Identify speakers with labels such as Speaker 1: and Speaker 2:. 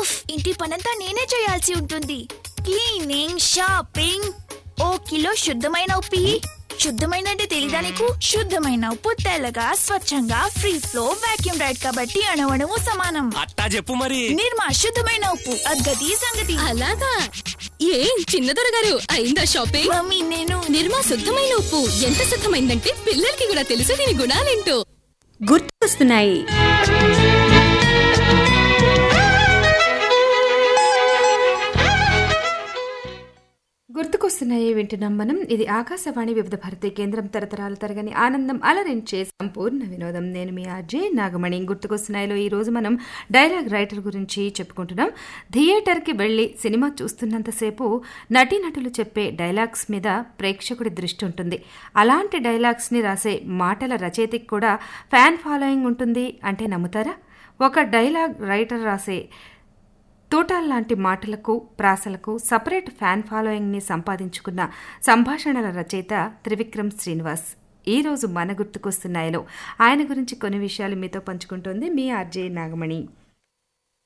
Speaker 1: ఉఫ్ ఇంటి పనంతా నేనే చేయాల్సి ఉంటుంది క్లీనింగ్ షాపింగ్ ఓ కిలో శుద్ధమైన ఉప్పు ఇయ్యి. శుద్ధమైన అంటే తెలీదా నీకు శుద్ధమైన ఉప్పు తెల్లగా స్వచ్ఛంగా ఫ్రీ ఫ్లో వాక్యూమ్ రైడ్ కాబట్టి అణువణువు సమానం
Speaker 2: అట్టా చెప్పు మరి
Speaker 1: నిర్మా శుద్ధమైన ఉప్పు అద్గతి సంగతి
Speaker 3: అలాగా ఏం చిన్నదొర గారు అయిందా షాపింగ్
Speaker 1: మమ్మీ నేను
Speaker 3: నిర్మా శుద్ధమైన ఉప్పు ఎంత శుద్ధమైందంటే పిల్లలకి కూడా తెలుసు దీని గుణాలేంటో
Speaker 4: గుర్తుకొస్తున్నాయి గుర్తుకొస్తున్నాయి వింటున్నాం మనం ఇది ఆకాశవాణి వివిధ భారతి కేంద్రం తరతరాల తరగని ఆనందం అలరించే సంపూర్ణ వినోదం నేను మీ ఆర్జే నాగమణి గుర్తుకొస్తున్నాయిలో ఈ రోజు మనం డైలాగ్ రైటర్ గురించి చెప్పుకుంటున్నాం థియేటర్కి వెళ్ళి సినిమా చూస్తున్నంతసేపు నటీనటులు చెప్పే డైలాగ్స్ మీద ప్రేక్షకుడి దృష్టి ఉంటుంది అలాంటి డైలాగ్స్ని రాసే మాటల రచయితకి కూడా ఫ్యాన్ ఫాలోయింగ్ ఉంటుంది అంటే నమ్ముతారా ఒక డైలాగ్ రైటర్ రాసే తూటాల్లాంటి మాటలకు ప్రాసలకు సపరేట్ ఫ్యాన్ ఫాలోయింగ్ని సంపాదించుకున్న సంభాషణల రచయిత త్రివిక్రమ్ శ్రీనివాస్ ఈ రోజు మన గుర్తుకొస్తున్నాయిలో ఆయన గురించి కొన్ని విషయాలు మీతో పంచుకుంటోంది మీ ఆర్జే నాగమణి